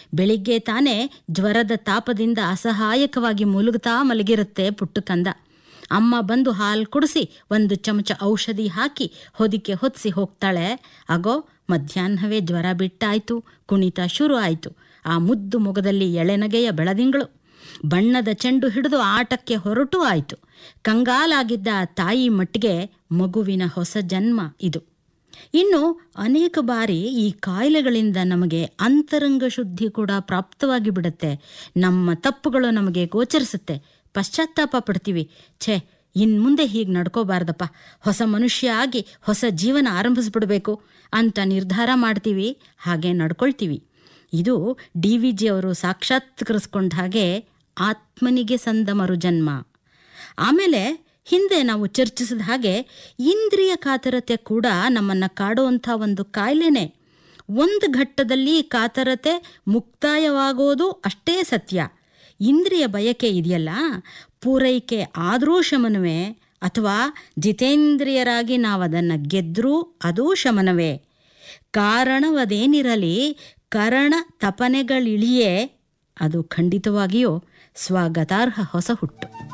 ಬೆಳಿಗ್ಗೆ ತಾನೇ ಜ್ವರದ ತಾಪದಿಂದ ಅಸಹಾಯಕವಾಗಿ ಮುಲುಗುತ್ತಾ ಮಲಗಿರುತ್ತೆ ಪುಟ್ಟು ಕಂದ ಅಮ್ಮ ಬಂದು ಹಾಲು ಕುಡಿಸಿ ಒಂದು ಚಮಚ ಔಷಧಿ ಹಾಕಿ ಹೊದಿಕೆ ಹೊತ್ತಿಸಿ ಹೋಗ್ತಾಳೆ ಆಗೋ ಮಧ್ಯಾಹ್ನವೇ ಜ್ವರ ಬಿಟ್ಟಾಯ್ತು ಕುಣಿತ ಶುರು ಆಯಿತು ಆ ಮುದ್ದು ಮೊಗದಲ್ಲಿ ಎಳೆನಗೆಯ ಬೆಳದಿಂಗಳು ಬಣ್ಣದ ಚೆಂಡು ಹಿಡಿದು ಆಟಕ್ಕೆ ಹೊರಟೂ ಆಯಿತು ಕಂಗಾಲಾಗಿದ್ದ ಆ ತಾಯಿ ಮಟ್ಟಿಗೆ ಮಗುವಿನ ಹೊಸ ಜನ್ಮ ಇದು ಇನ್ನು ಅನೇಕ ಬಾರಿ ಈ ಕಾಯಿಲೆಗಳಿಂದ ನಮಗೆ ಅಂತರಂಗ ಶುದ್ಧಿ ಕೂಡ ಪ್ರಾಪ್ತವಾಗಿ ಬಿಡುತ್ತೆ ನಮ್ಮ ತಪ್ಪುಗಳು ನಮಗೆ ಗೋಚರಿಸುತ್ತೆ ಪಶ್ಚಾತ್ತಾಪ ಪಡ್ತೀವಿ ಛೇ ಇನ್ನು ಮುಂದೆ ಹೀಗೆ ನಡ್ಕೋಬಾರ್ದಪ್ಪ ಹೊಸ ಮನುಷ್ಯ ಆಗಿ ಹೊಸ ಜೀವನ ಆರಂಭಿಸ್ಬಿಡ್ಬೇಕು ಅಂತ ನಿರ್ಧಾರ ಮಾಡ್ತೀವಿ ಹಾಗೆ ನಡ್ಕೊಳ್ತೀವಿ ಇದು ಡಿ ವಿ ಜಿ ಅವರು ಸಾಕ್ಷಾತ್ಕರಿಸ್ಕೊಂಡ ಹಾಗೆ ಆತ್ಮನಿಗೆ ಸಂದ ಮರುಜನ್ಮ ಆಮೇಲೆ ಹಿಂದೆ ನಾವು ಚರ್ಚಿಸಿದ ಹಾಗೆ ಇಂದ್ರಿಯ ಕಾತರತೆ ಕೂಡ ನಮ್ಮನ್ನು ಕಾಡುವಂಥ ಒಂದು ಕಾಯಿಲೆನೇ ಒಂದು ಘಟ್ಟದಲ್ಲಿ ಕಾತರತೆ ಮುಕ್ತಾಯವಾಗೋದು ಅಷ್ಟೇ ಸತ್ಯ ಇಂದ್ರಿಯ ಬಯಕೆ ಇದೆಯಲ್ಲ ಪೂರೈಕೆ ಆದರೂ ಶಮನವೇ ಅಥವಾ ಜಿತೇಂದ್ರಿಯರಾಗಿ ನಾವು ಅದನ್ನು ಗೆದ್ದರೂ ಅದೂ ಶಮನವೇ ಕಾರಣವದೇನಿರಲಿ ಕರಣ ತಪನೆಗಳಿಳಿಯೇ ಅದು ಖಂಡಿತವಾಗಿಯೂ ಸ್ವಾಗತಾರ್ಹ ಹೊಸ ಹುಟ್ಟು